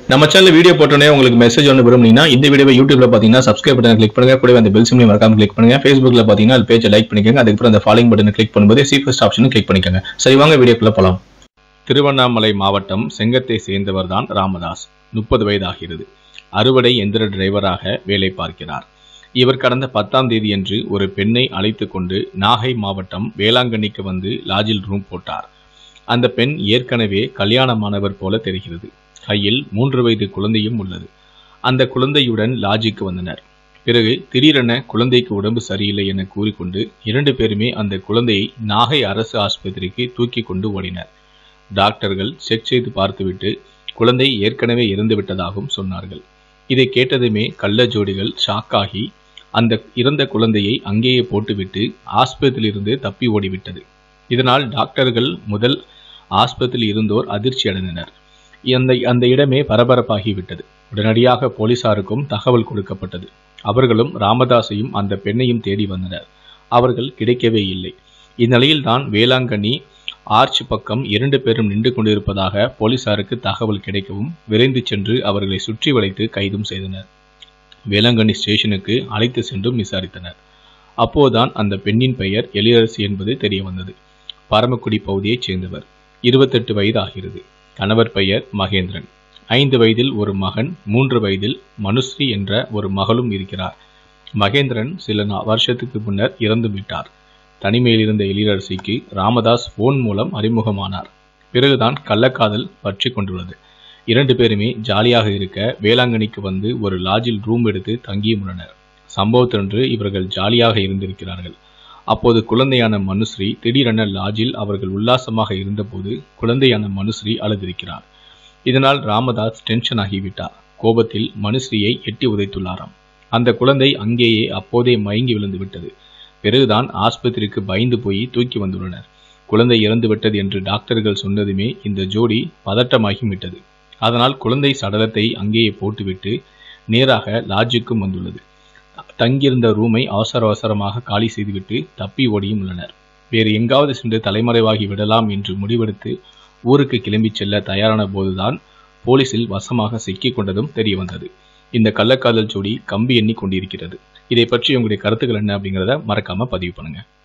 நம்ம channel video போட்டோன்னே உங்களுக்கு மெசேஜ் ஒன்று விரும்புனீங்கன்னா இந்த வீடியோவை யூடியூப்ல பார்த்தீங்கன்னா சப்ஸ்கிரைப் பட்டன் கிளிக் பண்ணுங்க கூடவே அந்த பெல் சிம்லையும் மறக்காம கிளிக் பண்ணுங்க ஃபேஸ்புக்ல பார்த்தீங்கன்னா அது பேஜை லைக் பண்ணிக்கோங்க அதுக்கப்புறம் அந்த ஃபாலோயிங் பட்டனை கிளிக் பண்ணும்போது சி ஃபர்ஸ்ட் ஆப்ஷனும் கிளிக் பண்ணிக்கோங்க சரி வாங்க வீடியோக்குள்ள போலாம் திருவண்ணாமலை மாவட்டம் செங்கத்தை சேர்ந்தவர் தான் ராமதாஸ் முப்பது வயதாகிறது அறுவடை எந்திர டிரைவராக வேலை பார்க்கிறார் இவர் கடந்த பத்தாம் தேதியன்று ஒரு பெண்ணை அழைத்து கொண்டு நாகை மாவட்டம் வேளாங்கண்ணிக்கு வந்து லாட்ஜில் ரூம் போட்டார் அந்த பெண் ஏற்கனவே கல்யாணமானவர் போல தெரிகிறது கையில் மூன்று வயது குழந்தையும் உள்ளது அந்த குழந்தையுடன் லாட்ஜிக்கு வந்தனர் பிறகு திடீரென குழந்தைக்கு உடம்பு சரியில்லை என கூறிக்கொண்டு இரண்டு பேருமே அந்த குழந்தையை நாகை அரசு ஆஸ்பத்திரிக்கு தூக்கி கொண்டு ஓடினர் டாக்டர்கள் செக் செய்து பார்த்துவிட்டு குழந்தை ஏற்கனவே இறந்து விட்டதாகவும் சொன்னார்கள் இதை கேட்டதுமே கள்ள ஜோடிகள் ஷாக்காகி அந்த இறந்த குழந்தையை அங்கேயே போட்டுவிட்டு ஆஸ்பத்திரியிலிருந்து தப்பி ஓடிவிட்டது இதனால் டாக்டர்கள் முதல் ஆஸ்பத்திரியில் இருந்தோர் அதிர்ச்சி அடைந்தனர் அந்த அந்த இடமே பரபரப்பாகிவிட்டது உடனடியாக போலீசாருக்கும் தகவல் கொடுக்கப்பட்டது அவர்களும் ராமதாஸையும் அந்த பெண்ணையும் தேடி வந்தனர் அவர்கள் கிடைக்கவே இல்லை இந்நிலையில்தான் வேளாங்கண்ணி ஆர்ச் பக்கம் இரண்டு பேரும் நின்று கொண்டிருப்பதாக போலீசாருக்கு தகவல் கிடைக்கவும் விரைந்து சென்று அவர்களை சுற்றி வளைத்து கைதும் செய்தனர் வேளாங்கண்ணி ஸ்டேஷனுக்கு அழைத்து சென்றும் விசாரித்தனர் அப்போதுதான் அந்த பெண்ணின் பெயர் எழிலரசி என்பது தெரிய வந்தது பரமக்குடி பகுதியைச் சேர்ந்தவர் இருபத்தெட்டு வயது ஆகிறது கணவர் பெயர் மகேந்திரன் ஐந்து வயதில் ஒரு மகன் மூன்று வயதில் மனுஸ்ரீ என்ற ஒரு மகளும் இருக்கிறார் மகேந்திரன் சில நா- வருஷத்துக்கு முன்னர் இறந்து விட்டார் தனிமையில் இருந்த எழிலரசிக்கு ராமதாஸ் போன் மூலம் அறிமுகமானார் பிறகுதான் கள்ளக்காதல் பற்றி கொண்டுள்ளது இரண்டு பேருமே ஜாலியாக இருக்க வேளாங்கண்ணிக்கு வந்து ஒரு லாட்ஜில் ரூம் எடுத்து தங்கியும் உள்ளனர் சம்பவத்தன்று இவர்கள் ஜாலியாக இருந்திருக்கிறார்கள் அப்போது குழந்தையான மனுஸ்ரீ திடீரென லாட்ஜில் அவர்கள் உல்லாசமாக இருந்தபோது குழந்தையான மனுஸ்ரீ அழுதிருக்கிறார் இதனால் ராமதாஸ் டென்ஷன் ஆகிவிட்டார் கோபத்தில் மனுஸ்ரீயை எட்டி உதைத்துள்ளாராம் அந்த குழந்தை அங்கேயே அப்போதே மயங்கி விழுந்து விட்டது பிறகுதான் ஆஸ்பத்திரிக்கு பயந்து போய் தூக்கி வந்துள்ளனர் குழந்தை இறந்து விட்டது என்று டாக்டர்கள் சொன்னதுமே இந்த ஜோடி பதட்டமாகி விட்டது அதனால் குழந்தை சடலத்தை அங்கேயே போட்டுவிட்டு நேராக லாட்ஜுக்கும் வந்துள்ளது தங்கியிருந்த ரூமை அவசர அவசரமாக காலி செய்துவிட்டு தப்பி ஓடியும் உள்ளனர் வேறு எங்காவது சென்று தலைமறைவாகி விடலாம் என்று முடிவெடுத்து ஊருக்கு கிளம்பிச் செல்ல தயாரான போதுதான் போலீசில் வசமாக சிக்கிக் கொண்டதும் தெரிய வந்தது இந்த கள்ளக்காதல் ஜோடி கம்பி எண்ணி கொண்டிருக்கிறது இதை பற்றி உங்களுடைய கருத்துக்கள் என்ன அப்படிங்கிறத மறக்காம பதிவு பண்ணுங்க